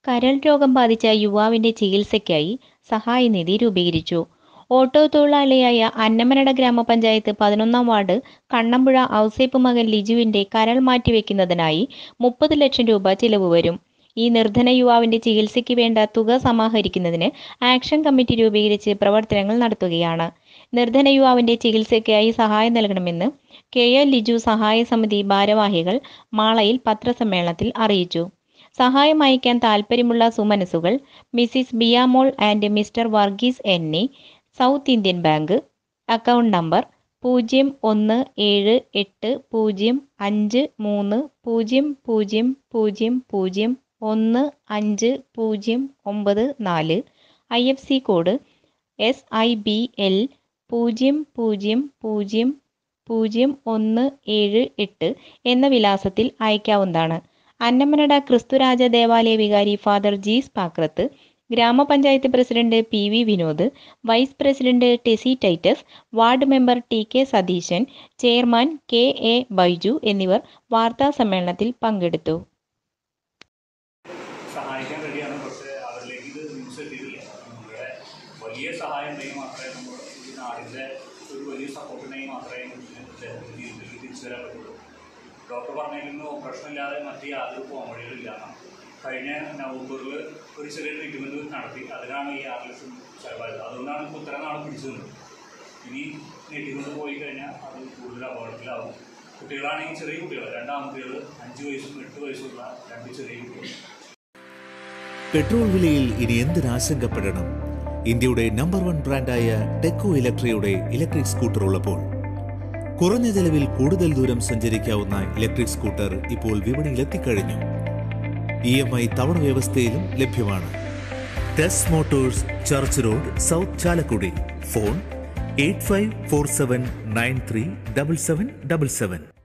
കരൾ രോഗം ബാധിച്ച യുവാവിന്റെ ചികിത്സയ്ക്കായി സഹായനിധി രൂപീകരിച്ചു ഓട്ടോ തൊഴിലാളിയായ അന്നമനട ഗ്രാമപഞ്ചായത്ത് പതിനൊന്നാം വാർഡ് കണ്ണമ്പുഴ ഔസേപ്പ് മകൻ ലിജുവിന്റെ കരൾ മാറ്റിവെക്കുന്നതിനായി മുപ്പത് ലക്ഷം രൂപ ചിലവ് വരും ഈ നിർധന യുവാവിന്റെ ചികിത്സയ്ക്ക് വേണ്ട തുക സമാഹരിക്കുന്നതിന് ആക്ഷൻ കമ്മിറ്റി രൂപീകരിച്ച് പ്രവർത്തനങ്ങൾ നടത്തുകയാണ് നിർധന യുവാവിന്റെ ചികിത്സയ്ക്കായി സഹായം നൽകണമെന്ന് കെ എൽ ലിജു സഹായ സമിതി ഭാരവാഹികൾ മാളയിൽ പത്രസമ്മേളനത്തിൽ അറിയിച്ചു സഹായം അയക്കാൻ താൽപ്പര്യമുള്ള സുമനസുകൾ Mrs Biyamol and Mr Varghese N A South Indian Bank account number പൂജ്യം ഒന്ന് ഏഴ് എട്ട് പൂജ്യം അഞ്ച് മൂന്ന് പൂജ്യം പൂജ്യം പൂജ്യം പൂജ്യം ഒന്ന് അഞ്ച് പൂജ്യം ഒമ്പത് നാല് I F C code S I B L പൂജ്യം പൂജ്യം പൂജ്യം പൂജ്യം ഒന്ന് ഏഴ് എട്ട് എന്ന വിലാസത്തിൽ അയക്കാവുന്നതാണ് അന്നമനട ക്രിസ്തുരാജ ദേവാലയ വികാരി ഫാദർ ജീസ് പാക്രത്ത് ഗ്രാമപഞ്ചായത്ത് president P V Vinod vice president Tessy Titus ward member T K Satheesan chairman K A Baiju എന്നിവർ വാർത്താ സമ്മേളനത്തിൽ പങ്കെടുത്തു സഹായിക്കാൻ റെഡിയാണ് പക്ഷേ അവരിലേക്ക് ഇത് ന്യൂസ് എത്തിയിട്ടില്ല നമ്മുടെ വലിയ സഹായം ഉണ്ടെങ്കിൽ മാത്രമേ നമ്മൾ ഈ നാടിൻ്റെ ഒരു വലിയ സപ്പോർട്ട് ഉണ്ടെങ്കിൽ മാത്രമേ ഇതിന് ജീവിതത്തിൽ തിരിച്ചു വരാൻ പറ്റുള്ളൂ ഡോക്ടർ പറഞ്ഞിരുന്നു ഓപ്പറേഷൻ ഇല്ലാതെ മറ്റ് യാതൊരു പോംവഴികളില്ല കഴിഞ്ഞ നവംബറിൽ ഒരു ചെറിയ ട്രീറ്റ്മെൻറ്റ് നടത്തി അതിനാണ് ഈ ആറ് ലക്ഷം ചിലവായത് അതുകൊണ്ടാണ് ഇപ്പോൾ ഇത്ര നാൾ പിടിച്ചു നിന്നത് ഇനി നീട്ടിക്കൊണ്ട് പോയി കഴിഞ്ഞാൽ അത് കൂടുതൽ അപകടത്തിലാവും കുട്ടികളാണെങ്കിൽ ചെറിയ കുട്ടികൾ രണ്ടാമത്തെകൾ അഞ്ച് വയസ്സും എട്ട് വയസ്സുള്ള രണ്ട് ചെറിയ കുട്ടികൾ പെട്രോൾ വിലയിൽ ഇനി എന്തിനാശങ്കപ്പെടണം ഇന്ത്യയുടെ നമ്പർ വൺ ബ്രാൻഡായ ടെക്കോ ഇലക്ട്രിയുടെ ഇലക്ട്രിക് സ്കൂട്ടർ ഉള്ളപ്പോൾ കുറഞ്ഞ ചെലവിൽ കൂടുതൽ ദൂരം സഞ്ചരിക്കാവുന്ന ഇലക്ട്രിക് സ്കൂട്ടർ ഇപ്പോൾ വിപണിയിൽ എത്തിക്കഴിഞ്ഞു ഇ എം ഐ തവണ വ്യവസ്ഥയിലും ലഭ്യമാണ് Tess motors church road south Chalakudy phone eight five four seven nine three double seven double seven